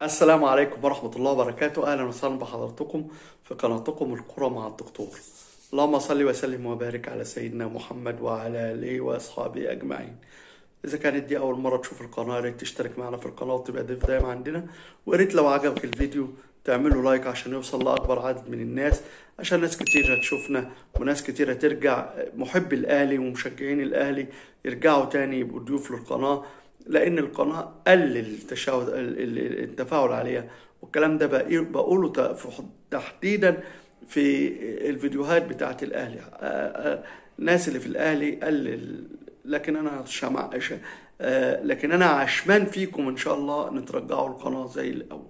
السلام عليكم ورحمة الله وبركاته أهلا وسهلا بحضراتكم في قناتكم الكرة مع الدكتور اللهم صل وسلم وبارك على سيدنا محمد وعلى آله وأصحابه أجمعين إذا كانت دي أول مرة تشوف القناة يا ريت تشترك معنا في القناة وتبقى ضيف دايما عندنا ويا ريت لو عجبك الفيديو تعملوا لايك عشان يوصل لأكبر عدد من الناس عشان ناس كتير هتشوفنا وناس كتير هترجع محب الأهلي ومشجعين الأهلي يرجعوا تاني يبقوا ضيوف للقناة لأن القناة قلل التشاهد ال- ال- التفاعل عليها والكلام ده بقى- بقوله ت- في- تحديدا في الفيديوهات بتاعت الأهلي آه، آه، الناس اللي في الأهلي قلل لكن أنا شمع ش- آه، لكن أنا عشمان فيكم إن شاء الله نترجعوا القناة زي الأول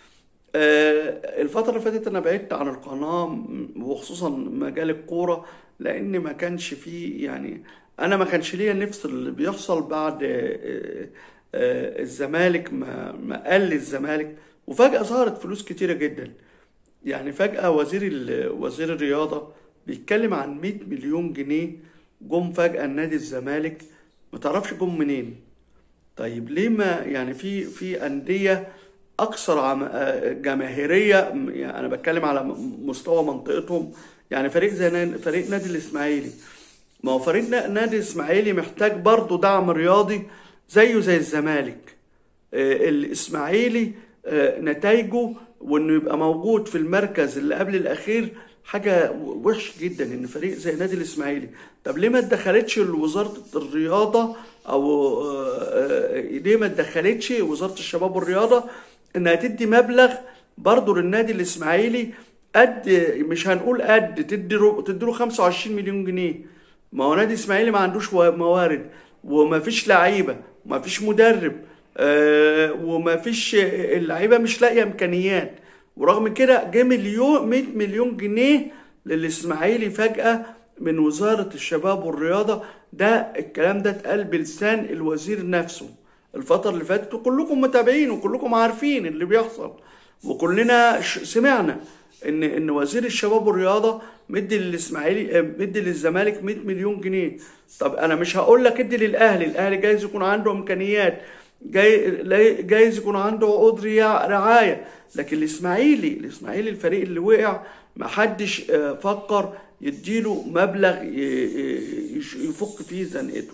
آه، الفترة اللي فاتت أنا بعدت عن القناة م- وخصوصا مجال الكورة لأن ما كانش فيه يعني أنا ما كانش ليا نفس اللي بيحصل بعد آه، آه، الزمالك ما ما قل الزمالك وفجأة ظهرت فلوس كتيرة جدا يعني فجأة وزير ال- وزير الرياضة بيتكلم عن 100 مليون جنيه جم فجأة نادي الزمالك ما تعرفش جم منين طيب ليه ما يعني في في أندية أكثر عم- آه، جماهيرية م- يعني أنا بتكلم على م- مستوى منطقتهم يعني فريق زي نا- فريق نادي الإسماعيلي ما هو فريق نا- نادي الإسماعيلي محتاج برضه دعم رياضي زيه زي الزمالك آه، الإسماعيلي آه، نتائجه وإنه يبقى موجود في المركز اللي قبل الأخير حاجة وحش جدا إن فريق زي نادي الإسماعيلي طب ليه ما اتدخلتش وزارة الرياضة أو آه، آه، ليه ما اتدخلتش وزارة الشباب والرياضة إنها تدي مبلغ برضه للنادي الإسماعيلي قد مش هنقول قد تدي له تدي له 25 مليون جنيه ما هو نادي اسماعيلي ما عندوش و- موارد وما فيش لعيبه وما فيش مدرب آه، وما فيش اللعيبه مش لاقيه امكانيات ورغم كده جه مليون 100 مليون جنيه للاسماعيلي فجاه من وزاره الشباب والرياضه ده الكلام ده اتقال بلسان الوزير نفسه الفتره اللي فاتت وكلكم متابعين وكلكم عارفين اللي بيحصل وكلنا ش- سمعنا ان ان وزير الشباب والرياضه مدي للاسماعيلي آه، مدي للزمالك 100 مليون جنيه طب انا مش هقول لك ادي للاهلي الاهلي جايز يكون عنده امكانيات جاي لا- جايز يكون عنده عقود ريا- رعايه لكن الاسماعيلي الاسماعيلي الفريق اللي وقع ما حدش آه، فكر يديله مبلغ ي- ي- يش- يفك فيه زنقته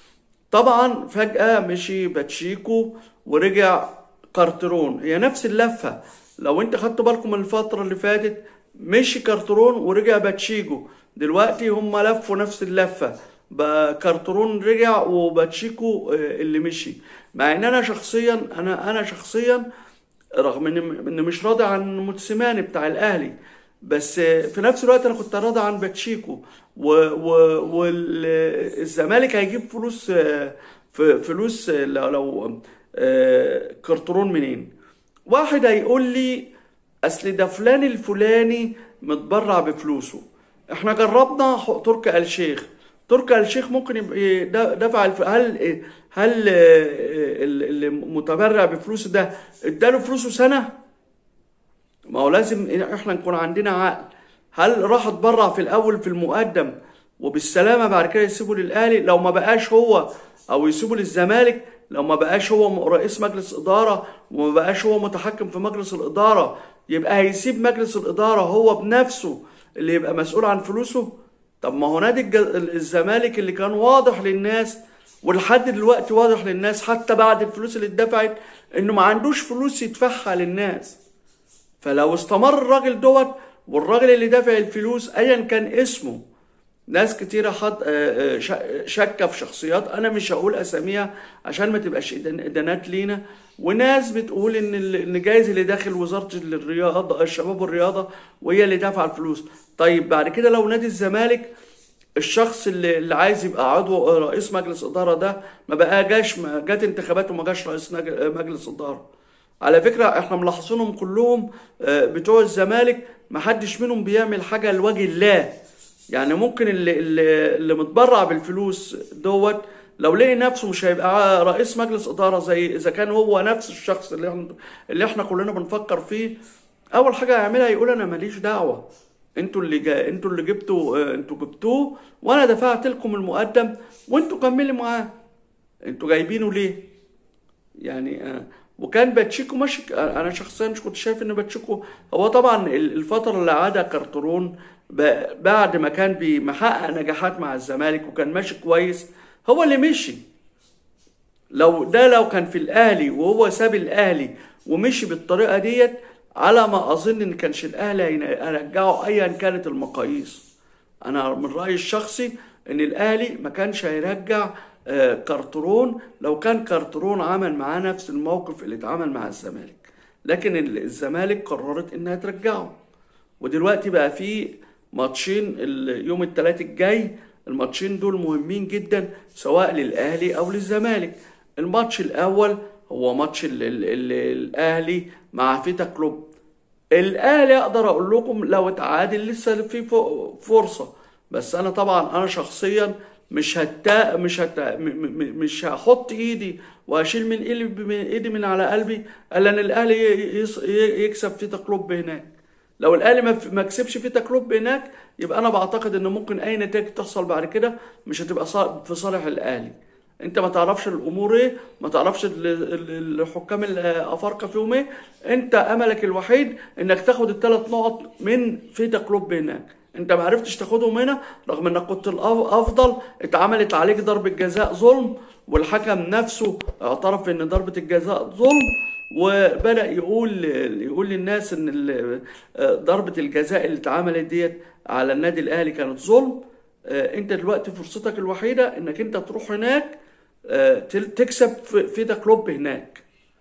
طبعا فجأة مشي باتشيكو ورجع كارترون هي نفس اللفة لو انت خدت بالكم من الفترة اللي فاتت مشي كارترون ورجع باتشيكو دلوقتي هم لفوا نفس اللفة بقى كارترون رجع وباتشيكو آه، اللي مشي مع ان انا شخصيا انا انا شخصيا رغم ان ان مش راضي عن موتسيماني بتاع الاهلي بس في نفس الوقت انا كنت راضي عن باتشيكو والزمالك هيجيب فلوس ف- فلوس لو لو آه، كرتون منين واحد هيقول لي اصل ده فلان الفلاني متبرع بفلوسه احنا جربنا ح- تركي آل الشيخ تركي آل الشيخ ممكن يبقى د- دفع الف... هل هل آه، ال- اللي متبرع بفلوسه ده اداله فلوسه سنه ما هو لازم احنا نكون عندنا عقل هل راح اتبرع في الاول في المقدم وبالسلامه بعد كده يسيبه للاهلي لو ما بقاش هو او يسيبه للزمالك لو ما بقاش هو م- رئيس مجلس اداره وما بقاش هو متحكم في مجلس الاداره يبقى هيسيب مجلس الاداره هو بنفسه اللي يبقى مسؤول عن فلوسه طب ما هو نادي الج- الزمالك اللي كان واضح للناس ولحد دلوقتي واضح للناس حتى بعد الفلوس اللي اتدفعت انه ما عندوش فلوس يدفعها للناس فلو استمر الراجل دوت والراجل اللي دافع الفلوس ايا كان اسمه ناس كتيرة حط آه، آه، شا- شاكة في شخصيات انا مش هقول اساميها عشان ما تبقاش إدان- ادانات لينا وناس بتقول ان ال- ان جايز اللي داخل وزارة الرياضة الشباب والرياضة وهي اللي دافعة الفلوس طيب بعد كده لو نادي الزمالك الشخص اللي, اللي عايز يبقى عضو رئيس مجلس اداره ده ما بقى جاش ما جات انتخابات وما جاش رئيس نج- مجلس اداره على فكره احنا ملاحظينهم كلهم آه، بتوع الزمالك ما حدش منهم بيعمل حاجه لوجه الله يعني ممكن اللي اللي, اللي متبرع بالفلوس دوت لو لقي نفسه مش هيبقى رئيس مجلس اداره زي اذا كان هو نفس الشخص اللي احنا اللي احنا كلنا بنفكر فيه اول حاجه هيعملها يقول انا ماليش دعوه انتوا اللي جا... انتوا اللي جبتوا اه، انتوا جبتوه وانا دفعت لكم المقدم وانتوا كملوا معاه انتوا جايبينه ليه يعني اه، وكان باتشيكو ماشي انا شخصيا مش كنت شايف ان باتشيكو هو طبعا الفتره اللي قعدها كارترون ب- بعد ما كان بيحقق نجاحات مع الزمالك وكان ماشي كويس هو اللي مشي لو ده لو كان في الاهلي وهو ساب الاهلي ومشي بالطريقه ديت على ما اظن ان كانش الاهلي هيرجعه ايا كانت المقاييس انا من رايي الشخصي ان الاهلي ما كانش هيرجع آه، كارترون لو كان كارترون عمل معاه نفس الموقف اللي اتعمل مع الزمالك لكن ال- الزمالك قررت انها ترجعه ودلوقتي بقى في ماتشين ال- يوم الثلاث الجاي الماتشين دول مهمين جدا سواء للاهلي او للزمالك الماتش الاول هو ماتش ال ال ال الاهلي مع فيتا كلوب الاهلي اقدر اقول لكم لو اتعادل لسه في ف- فرصه بس انا طبعا انا شخصيا مش هتا مش هتا م- م- مش هحط ايدي واشيل من ايدي من ايدي من على قلبي الا ان الاهلي ي- يص- ي- يكسب فيتا كلوب هناك لو الاهلي ما ما كسبش فيتا كلوب هناك يبقى انا بعتقد ان ممكن اي نتائج تحصل بعد كده مش هتبقى صا- في صالح الاهلي انت ما تعرفش الامور ايه ما تعرفش ال- ال- الحكام الافارقه فيهم ايه انت املك الوحيد انك تاخد الثلاث نقط من فيتا كلوب هناك انت ما عرفتش تاخدهم هنا رغم انك كنت الافضل اتعملت عليك ضربه جزاء ظلم والحكم نفسه اعترف ان ضربه الجزاء ظلم وبدأ يقول يقول للناس ان ال- ضربة الجزاء اللي اتعملت ديت على النادي الاهلي كانت ظلم آه، انت دلوقتي فرصتك الوحيدة انك انت تروح هناك آه، تل- تكسب في- فيتا كلوب هناك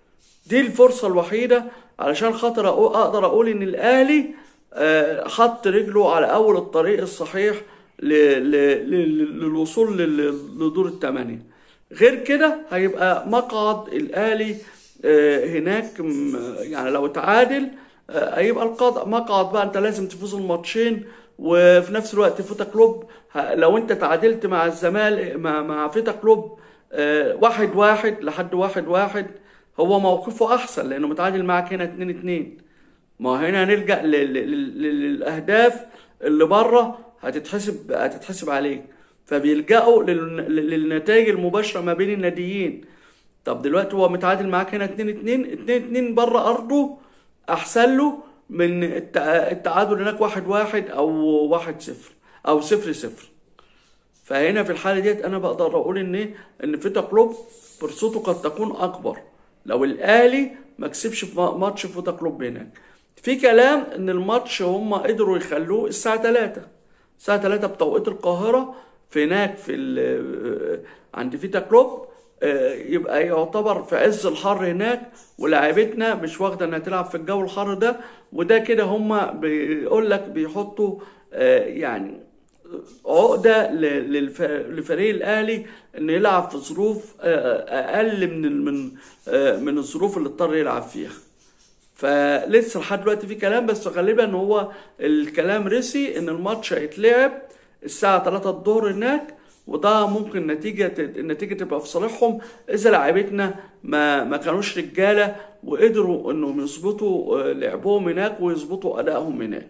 دي الفرصة الوحيدة علشان خاطر أقو- اقدر اقول ان الاهلي آه، حط رجله على اول الطريق الصحيح ل- ل- ل- للوصول لل- لدور الثمانية غير كده هيبقى مقعد الاهلي آه، هناك م- يعني لو تعادل آه، هيبقى القضاء مقعد بقى انت لازم تفوز الماتشين وفي نفس الوقت فيتا كلوب ه- لو انت تعادلت مع الزمالك مع مع فيتا كلوب آه، واحد واحد لحد واحد واحد هو موقفه احسن لانه متعادل معك هنا اتنين اتنين ما هنا هنرجع ل- ل- ل- للاهداف اللي بره هتتحسب هتتحسب عليك فبيلجأوا لل- لل- للنتائج المباشرة ما بين الناديين طب دلوقتي هو متعادل معاك هنا 2 2 2 2 بره ارضه احسن له من التع- التعادل هناك 1 1 او 1 0 او 0 0 فهنا في الحاله ديت انا بقدر اقول ان ايه ان فيتا كلوب فرصته قد تكون اكبر لو الاهلي ما كسبش في ماتش فيتا كلوب هناك في كلام ان الماتش هم قدروا يخلوه الساعه 3 الساعه 3 بتوقيت القاهره في هناك في ال- عند فيتا كلوب آه، يبقى يعتبر في عز الحر هناك ولاعيبتنا مش واخده انها تلعب في الجو الحر ده وده كده هم بيقول لك بيحطوا آه، يعني عقده ل- للف- لفريق الاهلي انه يلعب في ظروف آه، اقل من ال- من آه، من الظروف اللي اضطر يلعب فيها فلسه لحد دلوقتي في كلام بس غالبا هو الكلام رسي ان الماتش هيتلعب الساعه 3 الظهر هناك وده ممكن نتيجه النتيجه تبقى في صالحهم اذا لاعيبتنا ما ما كانوش رجاله وقدروا انهم يظبطوا آه، لعبهم هناك ويظبطوا ادائهم هناك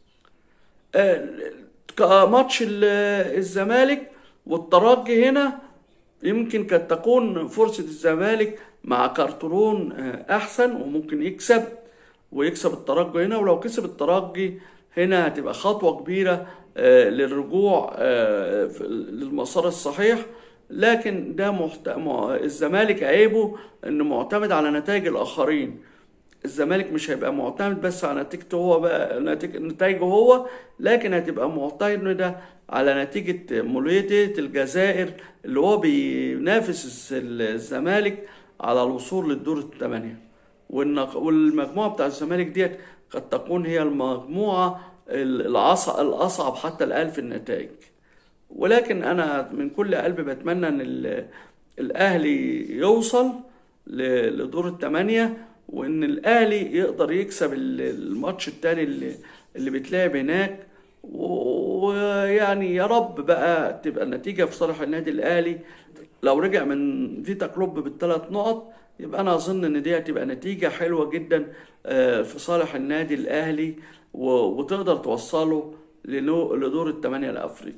آه، كماتش ال- الزمالك والترجي هنا يمكن قد تكون فرصة الزمالك مع كارترون آه، أحسن وممكن يكسب ويكسب الترجي هنا ولو كسب الترجي هنا هتبقى خطوة كبيرة آه، للرجوع آه، في- للمسار الصحيح لكن ده محت... مع- الزمالك عيبه انه معتمد على نتائج الآخرين الزمالك مش هيبقى معتمد بس على نتيجته هو بقى نتيجة نتائجه هو لكن هتبقى معتمدة على نتيجة مولودية الجزائر اللي هو بينافس الز- الزمالك على الوصول للدور الثمانية والنق- والمجموعة بتاع الزمالك ديت قد تكون هي المجموعة الأصعب, الأصعب حتى الآن في النتائج ولكن أنا من كل قلبي بتمنى إن ال- الأهلي يوصل ل- لدور الثمانية وإن الأهلي يقدر يكسب ال- الماتش التاني اللي اللي بيتلعب هناك و- ويعني يا رب بقى تبقى النتيجة في صالح النادي الأهلي لو رجع من فيتا كلوب بالثلاث نقط يبقى أنا أظن إن دي هتبقى نتيجة حلوة جدا آه، في صالح النادي الأهلي و- وتقدر توصله لنو- لدور الثمانية الأفريقي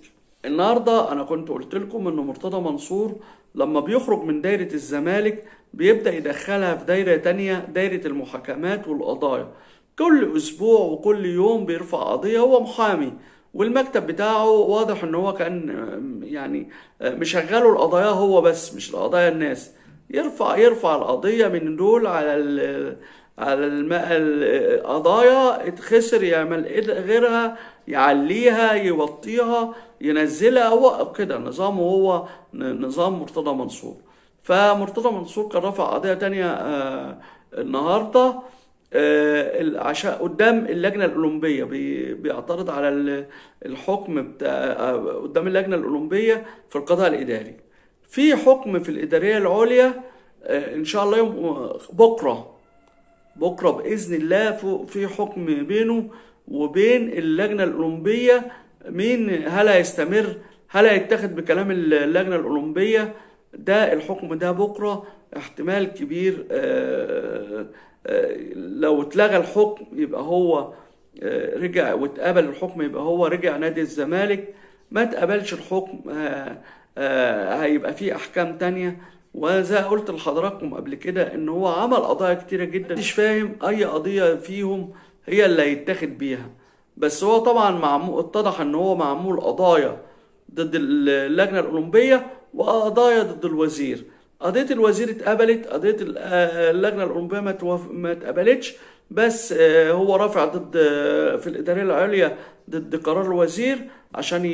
النهارده انا كنت قلت لكم ان مرتضى منصور لما بيخرج من دايره الزمالك بيبدا يدخلها في دايره تانية دايره المحاكمات والقضايا كل اسبوع وكل يوم بيرفع قضيه هو محامي والمكتب بتاعه واضح ان هو كان يعني مشغله القضايا هو بس مش القضايا الناس يرفع يرفع القضيه من دول على ال على الم- القضايا اتخسر يعمل غيرها يعليها يوطيها ينزلها هو كده نظامه هو ن- نظام مرتضى منصور فمرتضى منصور كان رفع قضية تانية آه، النهاردة آه، العشاء قدام اللجنة الأولمبية بي- بيعترض على ال- الحكم بتاع آه، قدام اللجنة الأولمبية في القضاء الإداري في حكم في الإدارية العليا آه، إن شاء الله يوم بكرة بكره باذن الله فوق- في حكم بينه وبين اللجنه الاولمبيه مين هل هيستمر هل هيتاخد بكلام اللجنه الاولمبيه ده الحكم ده بكره احتمال كبير آه، آه، لو اتلغى الحكم يبقى هو آه، رجع واتقبل الحكم يبقى هو رجع نادي الزمالك ما اتقبلش الحكم آه، آه، هيبقى فيه احكام تانية وزي ما قلت لحضراتكم قبل كده ان هو عمل قضايا كتيرة جدا مش فاهم اي قضية فيهم هي اللي هيتاخد بيها بس هو طبعا معمول اتضح ان هو معمول قضايا ضد اللجنة الأولمبية وقضايا ضد الوزير قضية الوزير اتقبلت قضية ال- آه، اللجنة الأولمبية ما توف- ما اتقبلتش بس آه، هو رافع ضد آه، في الإدارية العليا ضد قرار الوزير عشان ي-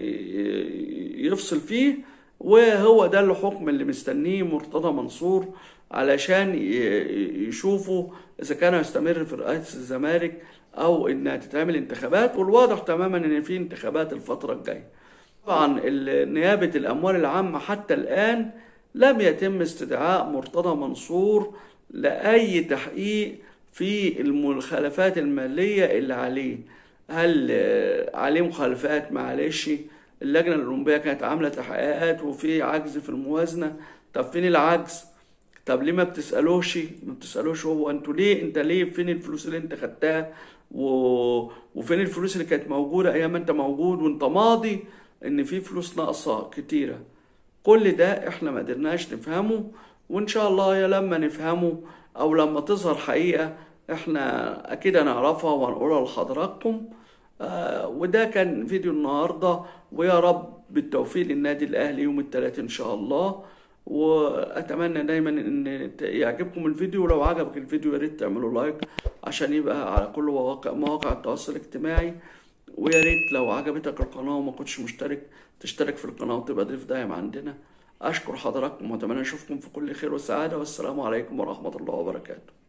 ي- يفصل فيه وهو ده الحكم اللي مستنيه مرتضى منصور علشان ي- يشوفوا إذا كان يستمر في رئاسة الزمالك أو إنها تتعمل انتخابات والواضح تماما إن في انتخابات الفترة الجاية. طبعا ال- نيابة الأموال العامة حتى الآن لم يتم استدعاء مرتضى منصور لأي تحقيق في المخالفات المالية اللي عليه هل آه، عليه مخالفات معلش اللجنة الأولمبية كانت عاملة تحقيقات وفي عجز في الموازنة طب فين العجز طب ليه ما بتسألوش ما بتسألوش هو انتوا ليه انت ليه فين الفلوس اللي انت خدتها و... وفين الفلوس اللي كانت موجودة ايام ما انت موجود وانت ماضي ان في فلوس ناقصة كتيرة كل ده احنا ما قدرناش نفهمه وان شاء الله يا لما نفهمه او لما تظهر حقيقة احنا اكيد هنعرفها وهنقولها لحضراتكم آه وده كان فيديو النهاردة ويا رب بالتوفيق للنادي الاهلي يوم الثلاث ان شاء الله واتمنى دايما ان يعجبكم الفيديو ولو عجبك الفيديو يا ريت تعملوا لايك عشان يبقى على كل مواقع مواقع التواصل الاجتماعي ويا ريت لو عجبتك القناة وما كنتش مشترك تشترك في القناة وتبقى ضيف دايم عندنا أشكر حضراتكم وأتمنى أشوفكم في كل خير وسعادة والسلام عليكم ورحمة الله وبركاته